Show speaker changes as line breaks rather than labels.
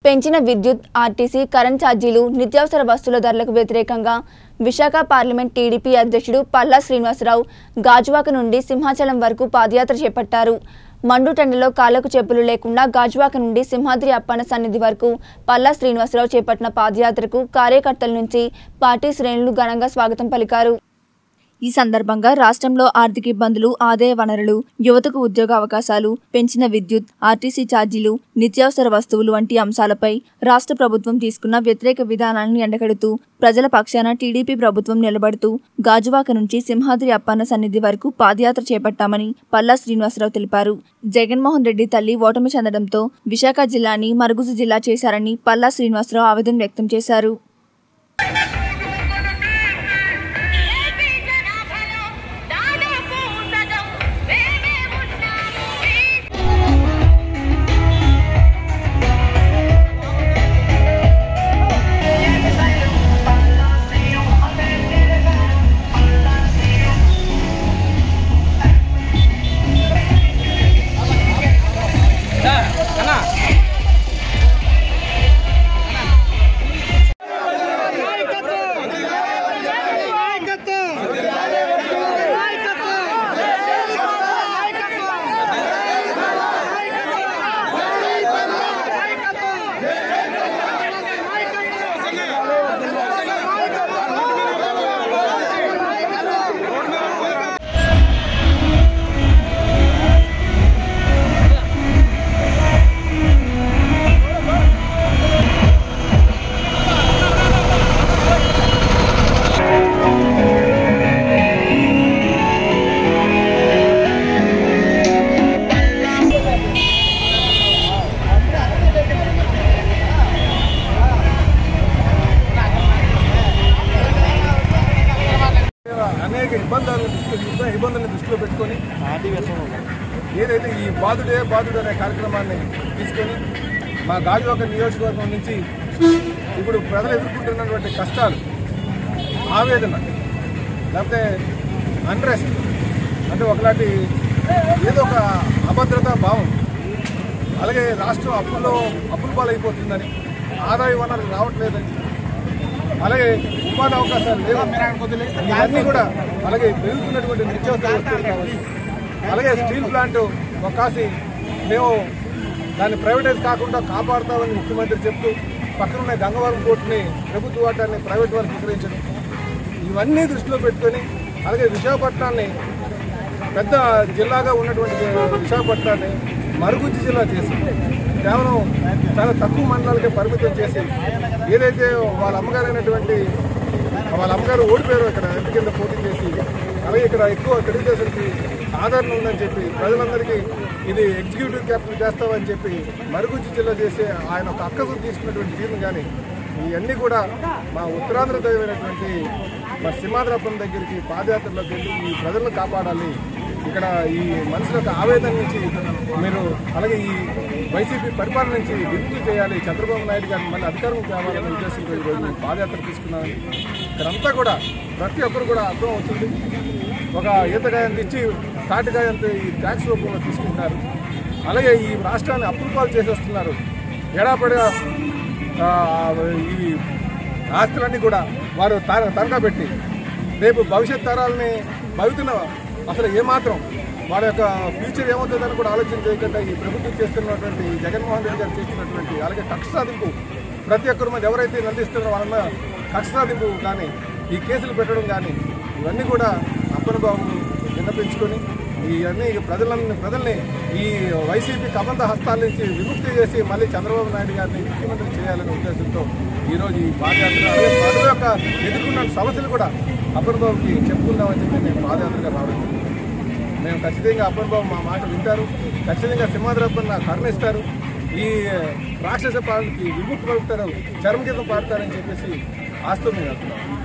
పెంచిన విద్యుత్ RTC current ఛార్జీలు నిత్యావసర వస్తువుల ధరలకు వ్యతిరేకంగా విశాఖ పార్లమెంట్ టీడీపీ అధ్యక్షుడు పల్లా శ్రీనివాసరావు గాజువాక నుండి సింహాచలం వరకు పాదయాత్ర చేపట్టారు మండుటెండలో కాళ్లకు చెప్పులు లేకుండా గాజువాక నుండి సింహాద్రి అప్పన్న సన్నిధి వరకు పల్లా శ్రీనివాసరావు చేపట్టిన పాదయాత్రకు కార్యకర్తల నుంచి పార్టీ శ్రేణులు ఘనంగా స్వాగతం పలికారు ఈ సందర్భంగా రాష్ట్రంలో ఆర్థిక ఇబ్బందులు ఆదాయ వనరులు యువతకు ఉద్యోగ అవకాశాలు పెంచిన విద్యుత్ ఆర్టీసీ ఛార్జీలు నిత్యావసర వస్తువులు వంటి అంశాలపై రాష్ట్ర ప్రభుత్వం తీసుకున్న వ్యతిరేక విధానాలను ఎండగడుతూ ప్రజల పక్షాన టీడీపీ ప్రభుత్వం నిలబడుతూ గాజువాక నుంచి సింహాద్రి అప్పన్న సన్నిధి వరకు పాదయాత్ర చేపట్టామని పల్లా శ్రీనివాసరావు తెలిపారు జగన్మోహన్ రెడ్డి తల్లి ఓటమి చెందడంతో విశాఖ జిల్లాని మరుగుజు జిల్లా చేశారని పల్లా శ్రీనివాసరావు ఆవేదన వ్యక్తం చేశారు
ఏపీ జనాభాలో దాదాపు సగం మేమే ఉన్నాము
అనేక ఇబ్బందులను దృష్టిలో ఇబ్బందులను దృష్టిలో పెట్టుకొని ఏదైతే ఈ బాధుడే బాధుడు అనే కార్యక్రమాన్ని తీసుకొని మా గాజువాక నియోజకవర్గం నుంచి ఇప్పుడు ప్రజలు ఎదుర్కొంటున్నటువంటి కష్టాలు ఆవేదన లేకపోతే అన్రెస్ట్ అంటే ఒకలాంటి ఏదో ఒక అభద్రతా భావం అలాగే రాష్ట్రం అప్పుల్లో అప్పుల పాలైపోతుందని ఆదాయ వనరులు రావట్లేదని అలాగే ఉపాధి అవకాశాలు లేవు ఇవన్నీ కూడా అలాగే పెరుగుతున్నటువంటి నిత్యావసర వస్తువులు కావచ్చు అలాగే స్టీల్ ప్లాంట్ ఒక్కాసి మేము దాన్ని ప్రైవేటైజ్ కాకుండా కాపాడుతామని ముఖ్యమంత్రి చెప్తూ పక్కనున్న గంగవరం పోర్టుని ప్రభుత్వ వాటాన్ని ప్రైవేట్ వారికి విక్రయించడం ఇవన్నీ దృష్టిలో పెట్టుకొని అలాగే విశాఖపట్నాన్ని పెద్ద జిల్లాగా ఉన్నటువంటి విశాఖపట్నాన్ని మరుగుజ్జు జిల్లా చేసి కేవలం చాలా తక్కువ మండలాలకే పరిమితం చేసి ఏదైతే వాళ్ళ అమ్మగారు అయినటువంటి వాళ్ళ అమ్మగారు ఓడిపోయారు ఇక్కడ ఇంటి కింద పోటీ చేసి అలాగే ఇక్కడ ఎక్కువ తెలుగుదేశానికి ఆదరణ ఉందని చెప్పి ప్రజలందరికీ ఇది ఎగ్జిక్యూటివ్ క్యాపిటల్ చేస్తామని చెప్పి మరుగుజ్జు జిల్లా చేసి ఆయన ఒక అక్కసు తీసుకున్నటువంటి తీరును కానీ ఇవన్నీ కూడా మా ఉత్తరాంధ్ర దైవమైనటువంటి మా సింహాద్రప్పం దగ్గరికి పాదయాత్రలోకి వెళ్ళి ఈ ప్రజలను కాపాడాలి ఇక్కడ ఈ మనుషుల యొక్క ఆవేదన నుంచి మీరు అలాగే ఈ వైసీపీ పరిపాలన నుంచి విముక్తి చేయాలి చంద్రబాబు నాయుడు గారిని మళ్ళీ అధికారం తేవాలనే ఉద్దేశంతో ఈరోజు ఈ పాదయాత్ర తీసుకున్నామని ఇక్కడంతా కూడా ప్రతి ఒక్కరు కూడా అర్థం అవుతుంది ఒక ఈతకాయంత ఇచ్చి తాటికాయంత ఈ ట్యాక్స్ రూపంలో తీసుకుంటున్నారు అలాగే ఈ రాష్ట్రాన్ని అప్పుల పాలు చేసేస్తున్నారు ఎడాపడిగా ఆ, ఈ ఆస్తులన్నీ కూడా వారు త- తనఖా పెట్టి రేపు భవిష్యత్ తరాలని భవితున్న అసలు ఏమాత్రం వాళ్ళ యొక్క ఫ్యూచర్ ఏమవుతుందని కూడా ఆలోచన చేయకుండా ఈ ప్రభుత్వం చేస్తున్నటువంటి ఈ జగన్మోహన్ రెడ్డి గారు చేస్తున్నటువంటి అలాగే కక్ష సాధింపు ప్రతి ఒక్కరి మీద ఎవరైతే నిందిస్తున్నారో వాళ్ళ మీద కక్ష సాధింపు కానీ ఈ కేసులు పెట్టడం కానీ ఇవన్నీ కూడా అప్పని బాబుని విన్నపించుకొని ఇవన్నీ ప్రజలని ప్రజల్ని ఈ వైసీపీ కబంధ హస్తాల నుంచి విముక్తి చేసి మళ్ళీ చంద్రబాబు నాయుడు గారిని ముఖ్యమంత్రి చేయాలనే ఉద్దేశంతో ఈరోజు ఈ పాదయాత్ర అలాగే ప్రజల యొక్క ఎదుర్కొన్న సమస్యలు కూడా అప్పటి బాబుకి చెప్పుకుందామని చెప్పి మేము పాదయాత్రగా రావడం జరిగింది. మేము ఖచ్చితంగా అప్పటి బాబు మా మాట వింటారు ఖచ్చితంగా సింహాద్రప్పన్న కరుణిస్తారు ఈ రాక్షస పాలనకి విముక్తి పలుకుతారు చర్మ కింద పాడతారని చెప్పేసి ఆస్తూ మేము వెళ్తున్నాం